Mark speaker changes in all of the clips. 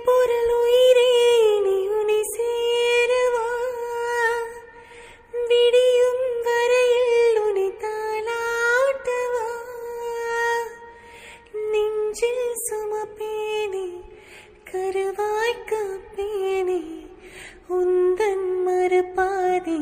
Speaker 1: பொருள் உயிரே நீ உனை சேரவா விடியும் வரையில் உனை தாளாட்டவா நெஞ்சில் சுமப்பேனே கருவாய் காப்பேனே உந்தன் மறுபாதி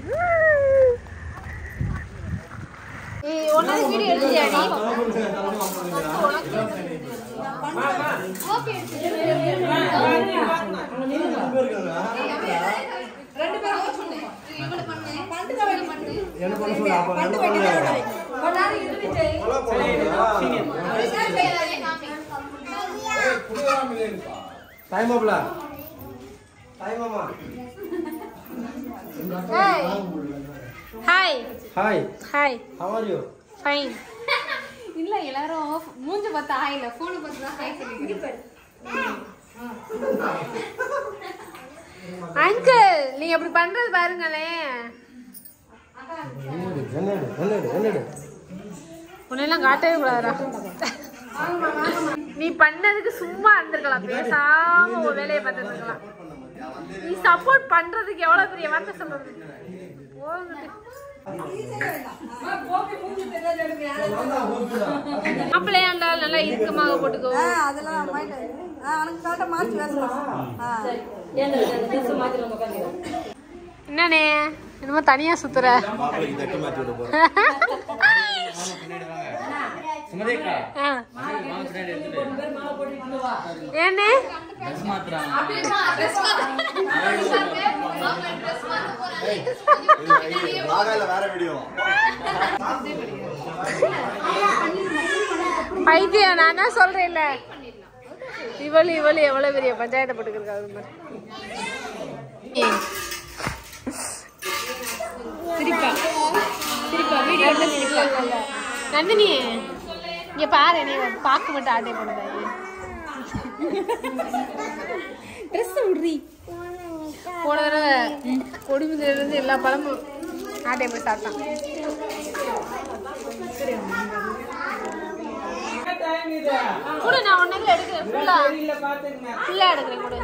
Speaker 2: டைம் ஆப்ல டைம் ஆமா
Speaker 3: hi
Speaker 2: hi
Speaker 3: hi
Speaker 2: how are you
Speaker 3: fine
Speaker 4: இல்ல எல்லாரும் மூஞ்ச பார்த்தா ஹாய் இல்ல போன பார்த்து தான் ஹாய் சொல்லிட்டு
Speaker 3: அங்கிள் நீங்க அப்படி பண்றது பாருங்களேன்
Speaker 2: என்னடு என்னடு என்னடு
Speaker 3: உன்னெல்லாம் காட்டவே கூடாதுடா நீ பண்ணதுக்கு சும்மா இருந்திருக்கலாம் பேசாம உன் வேலையை பார்த்துட்டு இருக்கலாம் நீ சப்போர்ட் பண்றதுக்கு எவ்வளவு பெரிய வார்த்தை சொல்றது போகுது மாப்பிள்ளையா இருந்தாலும் நல்லா இறுக்கமாக போட்டுக்கோ
Speaker 5: அதெல்லாம் மைண்ட் அவனுக்கு கரெக்டாக மாற்றி பேசலாம் ஆ
Speaker 3: என்னண்ணே என்னமோ தனியா சுத்துற
Speaker 2: மாப்பிளைக்கு தட்டு மாத்தி விட போறேன் சுமதேக்கா
Speaker 3: ஆ. ஏண்ணே
Speaker 2: வாகால வேற வீடியோ
Speaker 3: பைத்தியம் நான் தான் சொல்றேன்ல இவளு இவளு எவ்வளவு பெரிய பஞ்சாயத்தை போட்டுக்கிருக்காங்க சிரிப்பா சிரிப்பா வீடியோ சிரிப்பா நந்தினி இங்க பாரு நீ பாக்கு மட்டும் ஆட்டை போடுதாயே ட்ரெஸ் விடுறி போன தடவை கொடுமையில இருந்து எல்லா பழமும் ஆட்டை போய் சாப்பிட்டான் கூட நான் ஒன்னே எடுக்கிறேன் ஃபுல்லா ஃபுல்லா எடுக்கிறேன் கூட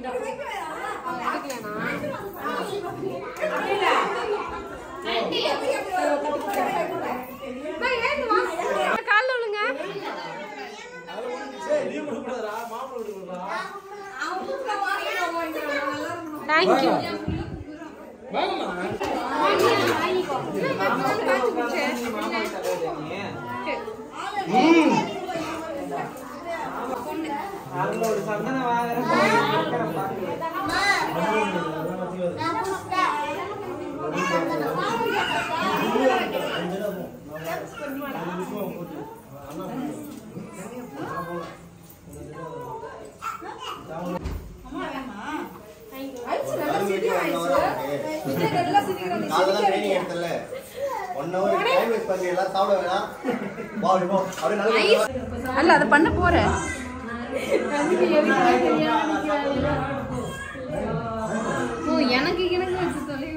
Speaker 3: காலில் விழுங்க தேங்க்யூ
Speaker 2: நாளெல்லாம் ட்ரைனிங் எடுத்தல ஒன் ஹவர் டைம் வேஸ்ட் பண்ணி எல்லாம் சாப்பிட வேணாம் வா அப்படி போ அப்படியே நல்லா
Speaker 5: அல்ல அதை பண்ண போகிறேன்
Speaker 4: ஓ எனக்கு எனக்கு வச்சு சொல்லி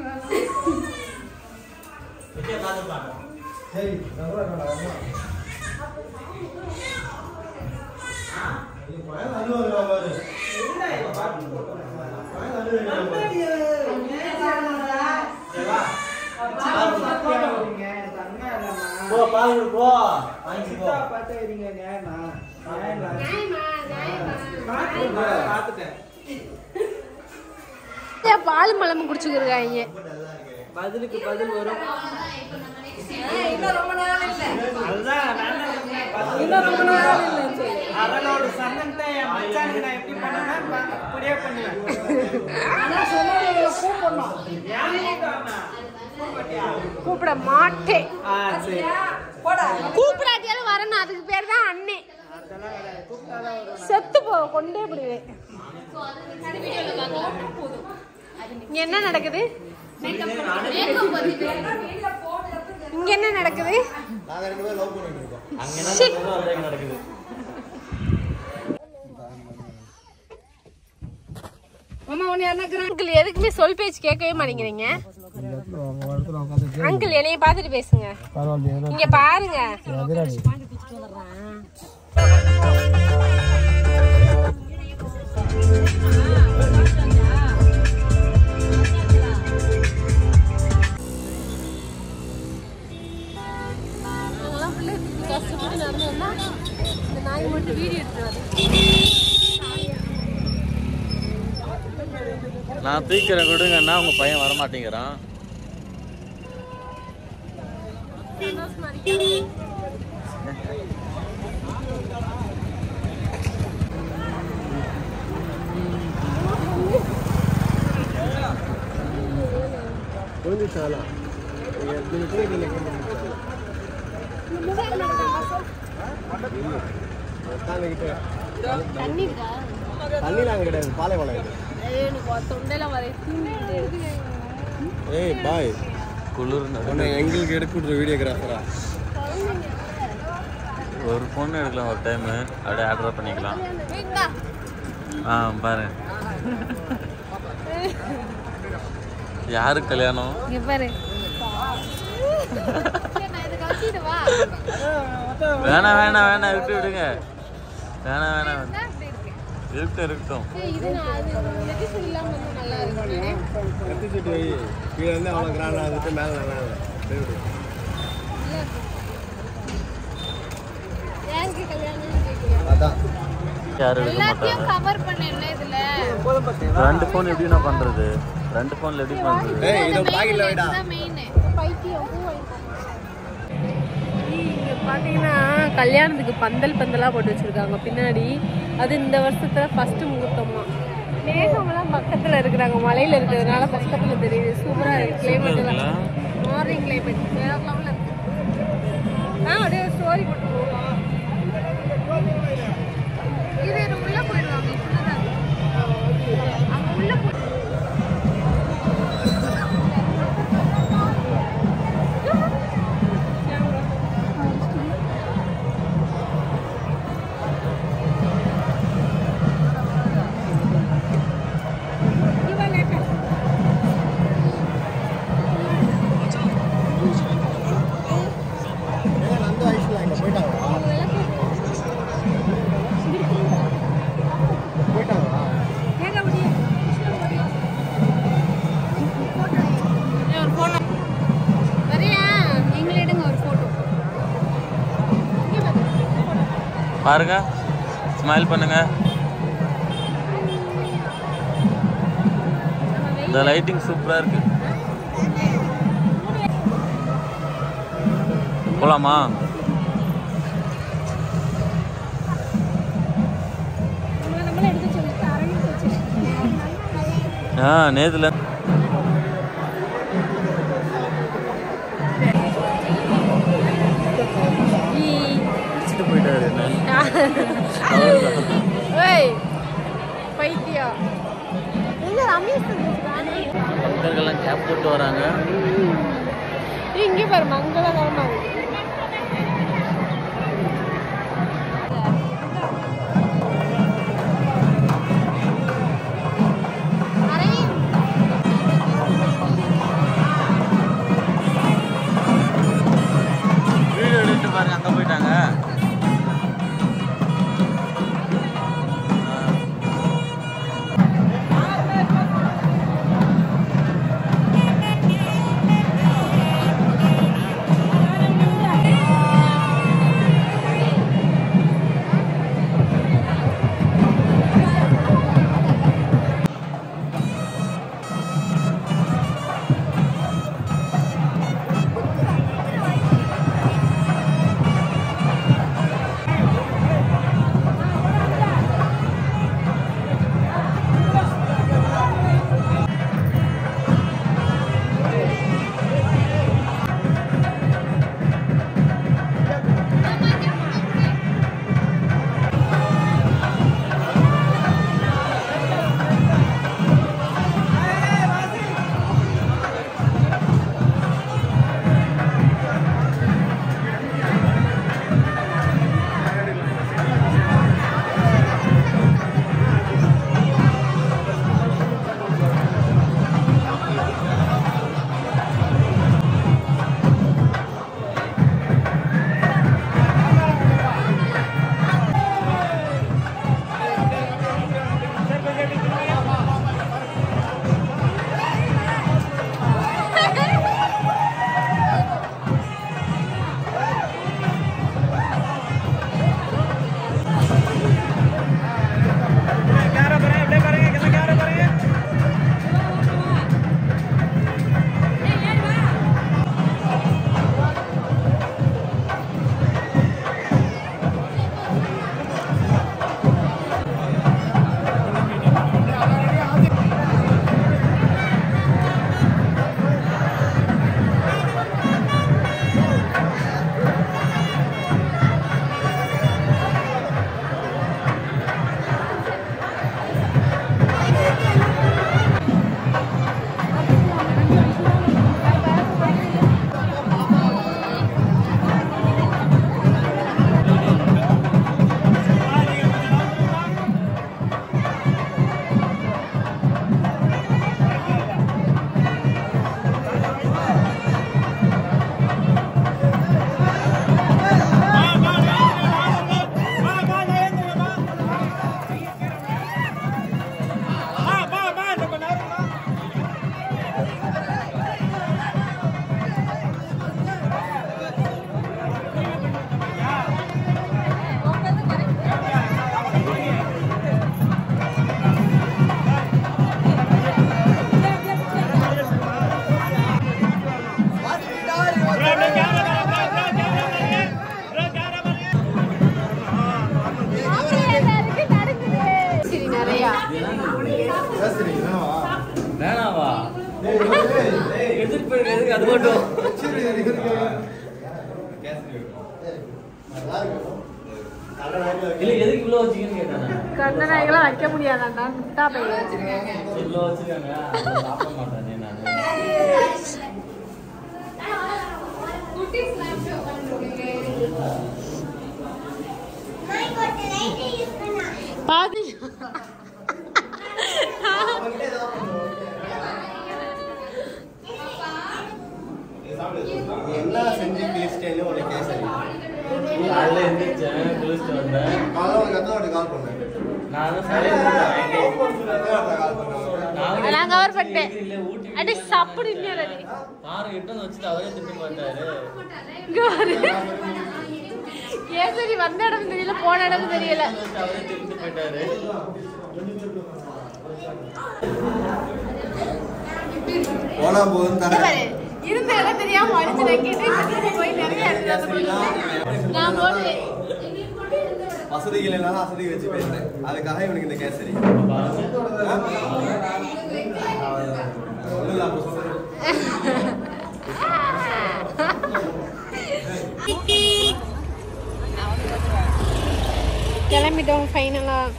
Speaker 2: சரி நான் கூட வரேன். இது பையன் அழுவாங்க பாரு. பையன் அழுவாங்க பாரு. போ பால் குடு, போ வாங்கி போ
Speaker 3: ஏன் பால் மலமும் குடிச்சுக்கிருக்காங்க
Speaker 6: பதிலுக்கு பதில் வரும்
Speaker 5: இன்னும் ரொம்ப நாள் இல்லை
Speaker 6: அதுதான் நான் இன்னும் ரொம்ப நாள் இல்லைன்னு சொல்லி அவனோட சந்தனத்தை என் மச்சானுக்கு நான் எப்படி பண்ணேன்னா ப- அப்படியே பண்ணுவேன்
Speaker 5: ஆனால் சொன்னதை கூப்பிடணும்
Speaker 3: கூப்பிட மாட்டேன்
Speaker 6: ஆ சரி
Speaker 5: போடா
Speaker 3: கூப்பிடாட்டியாலும் வரணும் அதுக்கு பேர் தான் அண்ணே
Speaker 6: அதெல்லாம் கிடையாது கூப்பிட்டாதான் வரும்
Speaker 3: செத்து போ கொண்டே போடுவேன் இங்க என்ன நடக்குது இங்க என்ன நடக்குது
Speaker 2: நாங்க ரெண்டு பேரும் லவ் பண்ணிட்டு இருக்கோம்
Speaker 3: Shit.
Speaker 2: நடக்குது
Speaker 3: அங்கிள் எதுக்குமே சொல் பேச்சு கேட்கவே மாட்டேங்கிறீங்க அங்கிள் என்னைய பார்த்துட்டு பேசுங்க இங்க பாருங்க
Speaker 7: நான் தூக்கிறேன் கொடுங்கன்னா உங்க பையன் வரமாட்டேங்கிறான்
Speaker 2: கொஞ்சம் சாலா
Speaker 4: தண்ணி இருக்கா
Speaker 2: தண்ணிலாம் அங்கே கிடையாது பாலைவனம் இது
Speaker 3: எனக்கு தொண்டையில வரை
Speaker 2: ஏய் பாய்
Speaker 7: குளிர்
Speaker 2: உன்னை எங்களுக்கு எடுக்கிற வீடியோகிராஃபரா
Speaker 7: ஒரு பொண்ணு எடுக்கலாம் ஒரு டைம் அப்படியே ஆர்டர் பண்ணிக்கலாம் ஆ பாரு யாருக்கு கல்யாணம்
Speaker 4: இங்க பாரு நான் இதை கட்டிடுவா
Speaker 7: வேணாம் வேணாம் வேணாம் விட்டு விடுங்க வேணாம் வேணாம் வேணாம்.
Speaker 4: அப்படி இருக்கு
Speaker 7: இருக்கட்டும் இருக்கட்டும்
Speaker 4: ஏய், இது நான் அது நெட்டிசன் இல்லாம வந்து நல்லா இருக்கும்
Speaker 2: கத்தி சுட்டு வை கீழே வந்து அவ்வளோ கிராண்டாக இருந்துட்டு மேலே நல்லா இல்லை
Speaker 4: யாருக்கு கல்யாணம் கேட்குறேன்
Speaker 2: அதான்
Speaker 7: யாரும் எடுக்க
Speaker 4: எல்லாத்தையும்
Speaker 7: மாட்டாங்க
Speaker 4: கவர் பண்ணல இதுல
Speaker 7: ரெண்டு ஃபோன் எப்படி நான் பண்றது ரெண்டு ஃபோன்ல எப்படி பண்றது
Speaker 2: ஏய் இதை பாக்கெட்டில் வைடா
Speaker 4: மெயின் பைத்தியம் பூ வாங்கிக்கோ.
Speaker 3: இங்க பாத்தீங்கன்னா கல்யாணத்துக்கு பந்தல் பந்தலா போட்டு வச்சிருக்காங்க பின்னாடி அது இந்த வருஷத்துல ஃபர்ஸ்ட் முகூர்த்தமா மேகமெல்லாம் பக்கத்துல இருக்கிறாங்க மலையில இருக்கிறதுனால பக்கத்துல தெரியுது சூப்பரா இருக்கு கிளைமேட் எல்லாம் மார்னிங் கிளைமேட் வேற லெவல்ல இருக்கு ஆ அப்படியே ஸ்டோரி போட்டு போகலாம்
Speaker 4: இது இது உள்ள போயிடுவாங்க இப்படிதான் அங்க உள்ள போய்
Speaker 2: ஏன் நந்து ஐஸ்லாம் இங்கே போயிட்டாங்களா போயிட்டாங்களா
Speaker 4: வரியா எங்களை எடுங்க ஒரு போட்டோ
Speaker 7: பாருங்க ஸ்மைல் பண்ணுங்க இந்த லைட்டிங் சூப்பரா இருக்கு போலாமா ஆ நேத்துல வச்சுட்டு போயிட்டாரு என்ன அவ்வளவுதான்.
Speaker 3: ஏய் பைத்தியம்
Speaker 7: பக்தர்கள்லாம் கேப் போட்டு வராங்க
Speaker 3: இங்கே பாரு மங்களகரமா
Speaker 7: வீடியோ எடுத்து பாருங்க அங்க போயிட்டாங்க
Speaker 2: கேசரி வேணாவா
Speaker 7: வேணாவா
Speaker 2: டேய், டேய், டேய்.
Speaker 7: எடுத்துட்டு போயிருக்கு எதுக்கு அது மட்டும்
Speaker 2: சரி, சரி, சரி. கேசரி வேணும். நல்லா இருக்கும். நல்ல வேலையில இருக்கு.
Speaker 7: இல்ல எதுக்கு இவ்வளவு வச்சுக்கன்னு கேட்டானே
Speaker 3: கண்ண நாய்களாம் வைக்க முடியாதாண்டா முட்டா பையில வச்சிருக்காங்க
Speaker 7: இவ்வளவு வச்சிருக்காங்க அதை சாப்பிட மாட்டானே நானு
Speaker 3: பாதி
Speaker 2: அவன்கிட்ட ஏதாவது நீ என்ன செஞ்சு கிழிச்சிட்டேன்னு ஒரு கேசரி
Speaker 7: காலைல எந்திரிச்சேன் குளிச்சுட்டு வந்தேன்
Speaker 2: காலைல உனக்கு எத்தனை வாட்டி கால் பண்ணேன்
Speaker 7: நானும் சரியா இருந்தேன்.
Speaker 2: எத்தனை வாட்டி கால் பண்ணேன்
Speaker 7: நானும்
Speaker 3: நான் cover பண்ணிட்டேன்.
Speaker 7: இல்ல, ஊட்டி
Speaker 3: அடி சாப்பிடு இல்லையா
Speaker 7: பாரு எட்டு வச்சுட்டு அவரே திட்டு மாட்டாரு
Speaker 3: இங்க பாரு கேசரி வந்த இடம் தெரியல போன இடம் தெரியல
Speaker 7: வச்சுட்டு அவரே திட்டு போயிட்டாரு
Speaker 2: போனா போதும்
Speaker 3: இங்க
Speaker 2: தரேன்
Speaker 3: பாரு, இருந்த இடம் தெரியாம அடிச்சு நக்கிட்டு போய் நிறைய இடத்துல போய் நான் போடுவேன்
Speaker 2: வசதிகள் எல்லாம் அசதி வச்சு பேசுறேன் அதுக்காக இவனுக்கு இந்த கேசரி ஒண்ணும் இல்ல, அப்ப சொல்றேன்.
Speaker 3: கிளம்பிட்டோம் ஃபைனலாக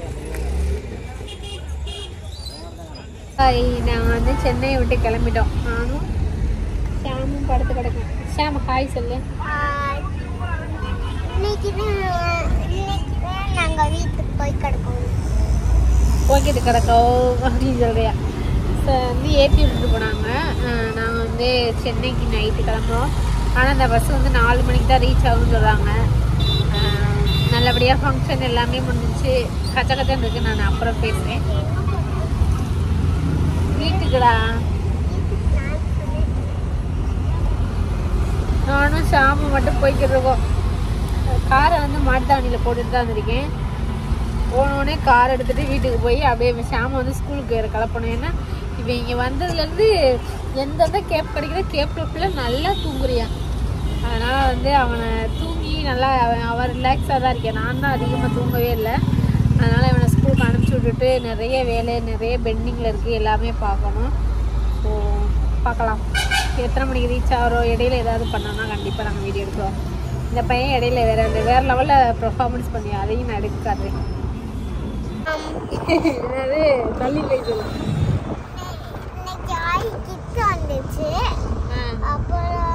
Speaker 3: நாங்கள் வந்து சென்னையை விட்டு கிளம்பிட்டோம் நானும் ஷாமும் படுத்து கிடக்கும் ஷாம் ஹாய் சொல்லு
Speaker 8: இன்னைக்கு இன்னைக்கு நாங்க வீட்டுக்கு போய் கிடக்கோம்
Speaker 3: போக்கிட்டு கிடக்கோம் அப்படின்னு சொல்றியா ஸோ வந்து ஏற்றி விட்டுட்டு போனாங்க நாங்கள் வந்து சென்னைக்கு நைட்டு கிளம்புறோம் ஆனால் அந்த பஸ் வந்து நாலு மணிக்கு தான் ரீச் ஆகும்னு சொல்கிறாங்க நல்லபடியாக ஃபங்க்ஷன் எல்லாமே முடிஞ்சிச்சு கச்ச கச்சன்னு இருக்கு நான் அப்புறம் பேசுகிறேன் வீட்டுக்குடா நானும் ஷாமும் மட்டும் போய்க்கிட்டு இருக்கோம் காரை வந்து மாட்டுத்தாவணியில் போட்டுட்டு தான் வந்திருக்கேன் போனோடனே கார் எடுத்துட்டு வீட்டுக்கு போய் அப்படியே ஷாம வந்து ஸ்கூலுக்கு வேறு கிளப்பணும் ஏன்னா இவன் இங்கே வந்ததுலேருந்து எந்தெந்த கேப் கிடைக்கிற கேப் டொப்பில் நல்லா தூங்குறியான் அதனால் வந்து அவனை தூங்கி நல்லா அவன் அவன் ரிலாக்ஸாக தான் இருக்கேன் நான் தான் அதிகமாக தூங்கவே இல்லை அதனால் இவனை ஸ்கூலுக்கு அனுப்பிச்சி விட்டுட்டு நிறைய வேலை நிறைய பெண்டிங்கில் இருக்குது எல்லாமே பார்க்கணும் ஸோ பார்க்கலாம் எத்தனை மணிக்கு ரீச் ஆகிறோம் இடையில ஏதாவது பண்ணோம்னா கண்டிப்பாக நாங்கள் வீடியோ எடுக்கிறோம் இந்த பையன் இடையில வேற வேற லெவலில் பெர்ஃபார்மன்ஸ் பண்ணி அதையும் நான் எடுக்க காட்டுறேன் என்னது தள்ளி போய் சொல்லு
Speaker 8: இன்னைக்கு ஆய் கிட்ட வந்துச்சு
Speaker 3: ஆ.
Speaker 8: அப்புறம்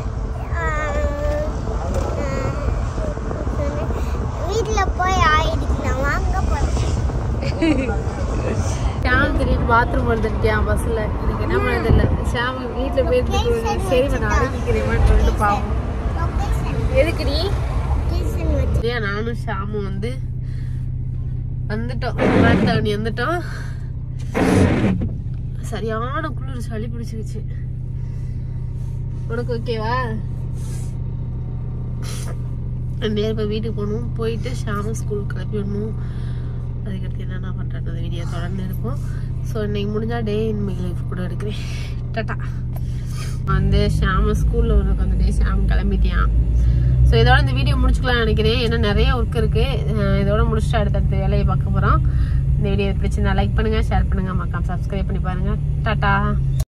Speaker 8: வீட்டில் போய் ஆயிடுக்கலாம் வாங்க போகிறேன்
Speaker 3: ஷாம் திடீர்னு பாத்ரூம் வந்துருக்கேன் பஸ்ஸில் எனக்கு என்ன பண்ணது இல்லை ஷாம் வீட்டில் போய் இருந்துட்டு சரி நான் அடங்கிக்கிறேன் சொல்லிட்டு பாவம் எதுக்குடி
Speaker 8: லொக்கேஷன் வச்சு
Speaker 3: சரியா நானும் ஷாமும் வந்து வந்துட்டோம் வேட்டாணி வந்துட்டோம் சரியான குளிர் சளி பிடிச்சிருச்சு உனக்கு ஓகேவா நேர் இப்போ வீட்டுக்கு போகணும் போயிட்டு ஷாமும் ஸ்கூலுக்கு கிளப்பி விடணும் அதுக்கடுத்து என்னென்ன பண்ணுறது வீடியோ தொடர்ந்து இருக்கும் ஸோ இன்னைக்கு முடிஞ்சால் டே இன் மை லைஃப் கூட எடுக்கிறேன் டாட்டா வந்து ஷாம ஸ்கூலில் உனக்கு வந்துட்டு ஷாம் கிளம்பிட்டியான் ஸோ இதோட இந்த வீடியோ முடிச்சுக்கலாம்னு நினைக்கிறேன் ஏன்னா நிறைய ஒர்க் இருக்கு அஹ் இதோட முடிச்சுட்டு அடுத்தடுத்த வேலையை பார்க்க போகிறோம் இந்த வீடியோ பிடிச்சிருந்தா லைக் பண்ணுங்க ஷேர் பண்ணுங்க மக்காம் சப்ஸ்கிரைப் பண்ணி பாருங்க டாட்டா